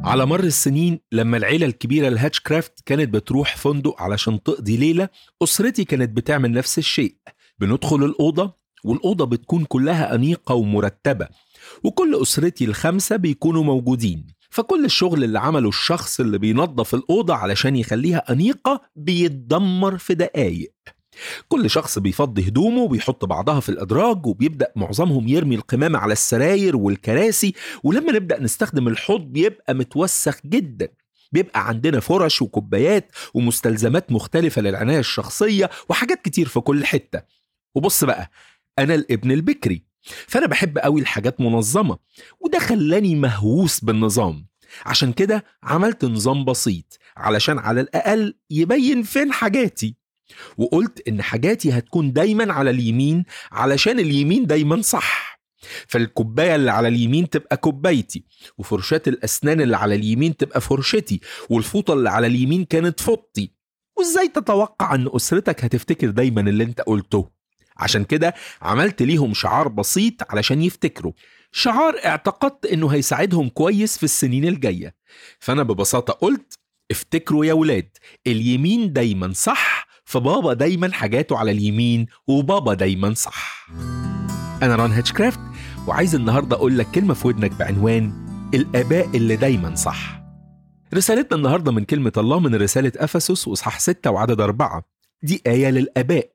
على مر السنين لما العيلة الكبيرة الهاتش كرافت كانت بتروح فندق علشان تقضي ليلة أسرتي كانت بتعمل نفس الشيء بندخل الأوضة والأوضة بتكون كلها أنيقة ومرتبة وكل أسرتي الخمسة بيكونوا موجودين فكل الشغل اللي عمله الشخص اللي بينظف الأوضة علشان يخليها أنيقة بيتدمر في دقايق كل شخص بيفضي هدومه وبيحط بعضها في الأدراج وبيبدأ معظمهم يرمي القمامة على السراير والكراسي ولما نبدأ نستخدم الحوض بيبقى متوسخ جدا بيبقى عندنا فرش وكوبايات ومستلزمات مختلفة للعناية الشخصية وحاجات كتير في كل حتة وبص بقى أنا الابن البكري فأنا بحب قوي الحاجات منظمة وده خلاني مهووس بالنظام عشان كده عملت نظام بسيط علشان على الأقل يبين فين حاجاتي وقلت إن حاجاتي هتكون دايما على اليمين علشان اليمين دايما صح فالكوباية اللي على اليمين تبقى كوبايتي وفرشاة الأسنان اللي على اليمين تبقى فرشتي والفوطة اللي على اليمين كانت فوطتي وإزاي تتوقع أن أسرتك هتفتكر دايما اللي أنت قلته عشان كده عملت ليهم شعار بسيط علشان يفتكروا شعار اعتقدت انه هيساعدهم كويس في السنين الجاية فانا ببساطة قلت افتكروا يا ولاد اليمين دايما صح فبابا دايما حاجاته على اليمين وبابا دايما صح انا ران هاتشكرافت وعايز النهاردة اقول لك كلمة في ودنك بعنوان الاباء اللي دايما صح رسالتنا النهاردة من كلمة الله من رسالة أفسس وإصحاح 6 وعدد أربعة دي آية للآباء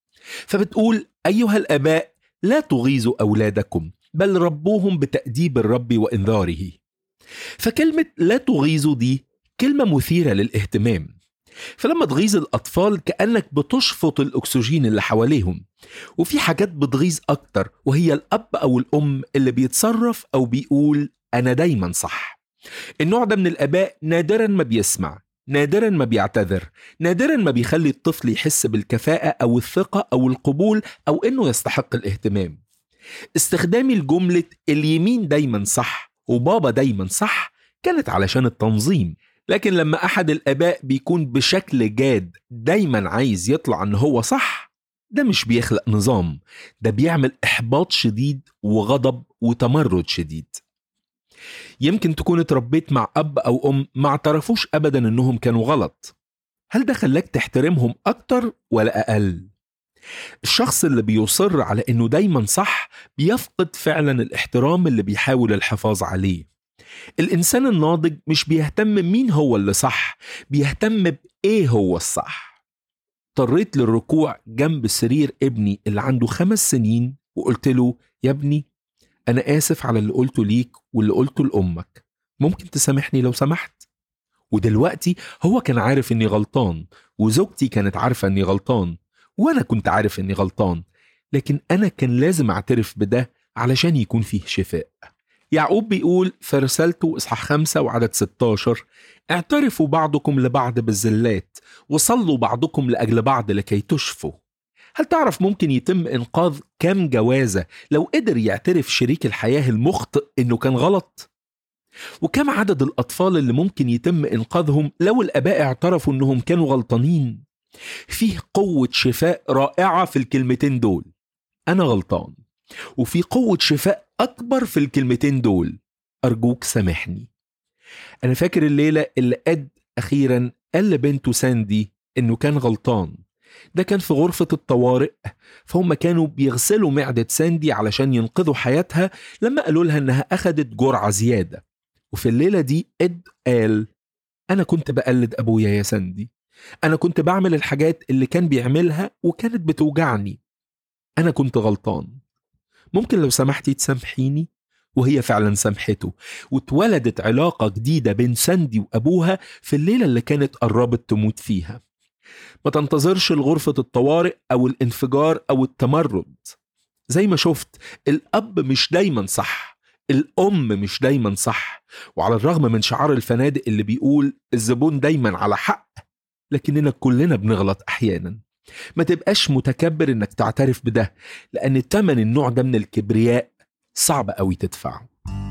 فبتقول أيها الآباء لا تغيظوا أولادكم بل ربوهم بتأديب الرب وإنذاره فكلمة لا تغيظوا دي كلمة مثيرة للاهتمام فلما تغيظ الأطفال كأنك بتشفط الأكسجين اللي حواليهم وفي حاجات بتغيظ أكتر وهي الأب أو الأم اللي بيتصرف أو بيقول أنا دايما صح النوع ده من الآباء نادرا ما بيسمع نادرا ما بيعتذر نادرا ما بيخلي الطفل يحس بالكفاءة أو الثقة أو القبول أو إنه يستحق الاهتمام استخدامي لجملة اليمين دايما صح وبابا دايما صح كانت علشان التنظيم لكن لما أحد الآباء بيكون بشكل جاد دايما عايز يطلع إن هو صح ده مش بيخلق نظام ده بيعمل إحباط شديد وغضب وتمرد شديد يمكن تكون اتربيت مع أب أو أم ما اعترفوش أبدا إنهم كانوا غلط هل ده خلاك تحترمهم أكتر ولا أقل؟ الشخص اللي بيصر على إنه دايما صح بيفقد فعلا الاحترام اللي بيحاول الحفاظ عليه الإنسان الناضج مش بيهتم مين هو اللي صح بيهتم بإيه هو الصح اضطريت للركوع جنب سرير ابني اللي عنده خمس سنين وقلت له يا ابني أنا آسف على اللي قلته ليك واللي قلته لأمك ممكن تسامحني لو سمحت ودلوقتي هو كان عارف إني غلطان وزوجتي كانت عارفة إني غلطان وأنا كنت عارف إني غلطان لكن أنا كان لازم أعترف بده علشان يكون فيه شفاء يعقوب بيقول في رسالته إصحاح خمسة وعدد 16 اعترفوا بعضكم لبعض بالزلات وصلوا بعضكم لأجل بعض لكي تشفوا هل تعرف ممكن يتم إنقاذ كام جوازة لو قدر يعترف شريك الحياة المخطئ إنه كان غلط؟ وكم عدد الأطفال اللي ممكن يتم إنقاذهم لو الآباء اعترفوا إنهم كانوا غلطانين؟ فيه قوة شفاء رائعة في الكلمتين دول أنا غلطان وفي قوة شفاء أكبر في الكلمتين دول أرجوك سامحني أنا فاكر الليلة اللي أد أخيرا قال لبنته ساندي إنه كان غلطان ده كان في غرفة الطوارئ فهم كانوا بيغسلوا معدة ساندي علشان ينقذوا حياتها لما قالوا لها إنها أخدت جرعة زيادة وفي الليلة دي إد قال أنا كنت بقلد أبويا يا ساندي أنا كنت بعمل الحاجات اللي كان بيعملها وكانت بتوجعني أنا كنت غلطان ممكن لو سمحتي تسامحيني وهي فعلا سامحته واتولدت علاقة جديدة بين ساندي وأبوها في الليلة اللي كانت قربت تموت فيها ما تنتظرش لغرفة الطوارئ أو الانفجار أو التمرد زي ما شفت الأب مش دايما صح الأم مش دايما صح وعلى الرغم من شعار الفنادق اللي بيقول الزبون دايما على حق لكننا كلنا بنغلط أحيانا ما تبقاش متكبر انك تعترف بده لان تمن النوع ده من الكبرياء صعب قوي تدفعه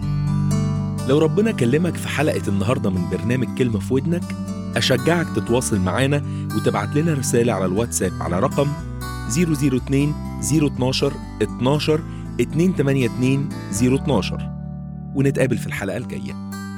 لو ربنا كلمك في حلقة النهاردة من برنامج كلمة في ودنك أشجعك تتواصل معانا وتبعت لنا رسالة على الواتساب على رقم 002 012 12 282 012 ونتقابل في الحلقة الجاية